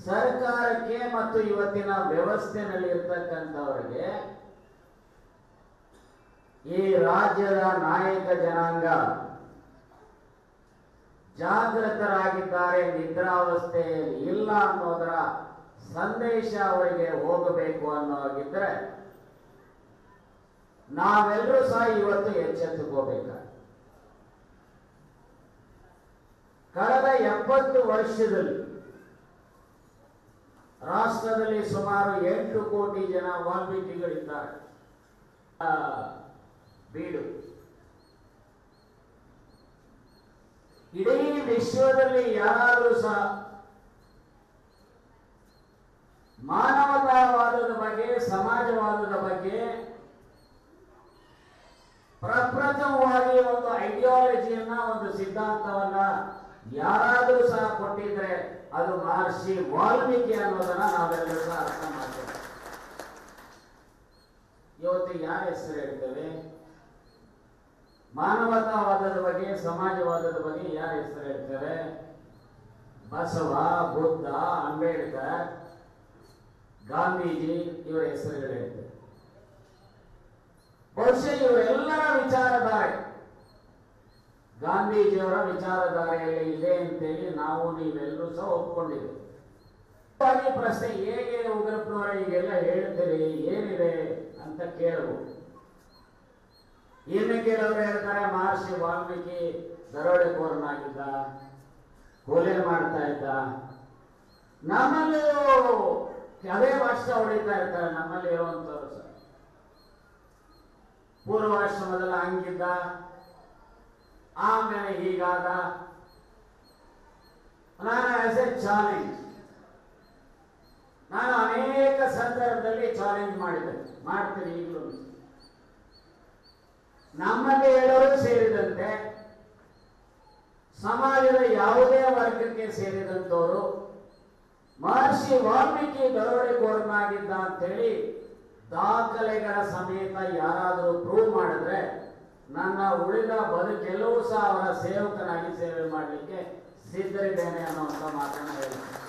ಸರ್ಕಾರಕ್ಕೆ ಮತ್ತು ಇವತ್ತಿನ ವ್ಯವಸ್ಥೆನಲ್ಲಿ ಇರ್ತಕ್ಕಂಥವರಿಗೆ ಈ ರಾಜ್ಯದ ನಾಯಕ ಜನಾಂಗ ಜಾಗೃತರಾಗಿದ್ದಾರೆ ನಿದ್ರಾವಸ್ಥೆಯಲ್ಲಿ ಇಲ್ಲ ಅನ್ನೋದರ ಸಂದೇಶ ಅವರಿಗೆ ಹೋಗಬೇಕು ಅನ್ನೋಗಿದ್ರೆ ನಾವೆಲ್ಲರೂ ಸಹ ಇವತ್ತು ಎಚ್ಚೆತ್ತುಕೋಬೇಕು ಕಳೆದ ಎಪ್ಪತ್ತು ವರ್ಷದಲ್ಲಿ ರಾಷ್ಟ್ರದಲ್ಲಿ ಸುಮಾರು ಎಂಟು ಕೋಟಿ ಜನ ವಾಲ್ಮೀಕಿಗಳಿದ್ದಾರೆ ಆ, ಬೀಡು ಇಡೀ ವಿಶ್ವದಲ್ಲಿ ಯಾರಾದರೂ ಸಹ ಮಾನವತಾವಾದದ ಬಗ್ಗೆ ಸಮಾಜವಾದದ ಬಗ್ಗೆ ಪ್ರಪ್ರಥಮವಾಗಿ ಒಂದು ಐಡಿಯಾಲಜಿಯನ್ನ ಒಂದು ಸಿದ್ಧಾಂತವನ್ನ ಯಾರಾದರೂ ಸಹ ಕೊಟ್ಟಿದ್ರೆ ಅದು ಮಹರ್ಷಿ ವಾಲ್ಮೀಕಿ ಅನ್ನೋದನ್ನ ನಾವೆಲ್ಲರೂ ಸಹ ಅರ್ಥ ಮಾಡ್ತೇವೆ ಇವತ್ತು ಯಾರ ಹೆಸರು ಹೇಳ್ತೇವೆ ಮಾನವತಾವಾದದ ಬಗ್ಗೆ ಸಮಾಜವಾದದ ಬಗ್ಗೆ ಯಾರ ಹೆಸರು ಹೇಳ್ತೇವೆ ಬಸವ ಬುದ್ಧ ಅಂಬೇಡ್ಕರ್ ಗಾಂಧೀಜಿ ಇವರ ಹೆಸರುಗಳು ಹೇಳ್ತೇವೆ ಬಹುಶಃ ಇವರೆಲ್ಲರ ವಿಚಾರಧಾರೆ ಗಾಂಧೀಜಿಯವರ ವಿಚಾರಧಾರೆಯಲ್ಲಿ ಇದೆ ಅಂತೇಳಿ ನಾವು ನೀವೆಲ್ಲರೂ ಸಹ ಒಪ್ಕೊಂಡಿದ್ದೇವೆ ಹಾಗಾಗಿ ಪ್ರಶ್ನೆ ಹೇಗೆ ಉಗ್ರಪ್ಪನವರ ಈಗೆಲ್ಲ ಹೇಳ್ತೀರಿ ಏನಿದೆ ಅಂತ ಕೇಳಬಹುದು ಇನ್ನು ಕೆಲವರು ಹೇಳ್ತಾರೆ ಮಹರ್ಷಿ ವಾಲ್ಮೀಕಿ ದರೋಡೆಕೋರನಾಗಿದ್ದ ಕೊಲೆ ಮಾಡ್ತಾ ಇದ್ದ ನಮ್ಮಲ್ಲಿ ಅದೇ ಭಾಷೆ ಹೊಡಿತಾ ಇರ್ತಾರೆ ನಮ್ಮಲ್ಲಿ ಇರುವಂತವ್ರು ಸರ್ ಪೂರ್ವಾಶ್ರಮದಲ್ಲಿ ಹಂಗಿದ್ದ ಆಮೇಲೆ ಹೀಗಾದ ನಾನು ಆಸ್ ಎ ಚಾಲೆಂಜ್ ನಾನು ಅನೇಕ ಸಂದರ್ಭದಲ್ಲಿ ಚಾಲೆಂಜ್ ಮಾಡಿದ್ದೆ ಮಾಡ್ತೀನಿ ಈಗಲೂ ನಮ್ಮಲ್ಲಿ ಹೇಳೋರು ಸೇರಿದಂತೆ ಸಮಾಜದ ಯಾವುದೇ ವರ್ಗಕ್ಕೆ ಸೇರಿದಂತವರು ಮಹರ್ಷಿ ವಾಲ್ಮೀಕಿ ದರೋಡೆಕೋರನಾಗಿದ್ದ ಅಂತೇಳಿ ದಾಖಲೆಗಳ ಸಮೇತ ಯಾರಾದರೂ ಪ್ರೂವ್ ಮಾಡಿದ್ರೆ ನನ್ನ ಉಳಿದ ಬದುಕೆಲ್ಲವೂ ಸಹ ಅವರ ಸೇವಕನಾಗಿ ಸೇವೆ ಮಾಡಲಿಕ್ಕೆ ಸಿದ್ಧರಿದ್ದೇನೆ ಅನ್ನುವಂಥ ಮಾತನ್ನು ಹೇಳ್ತೀನಿ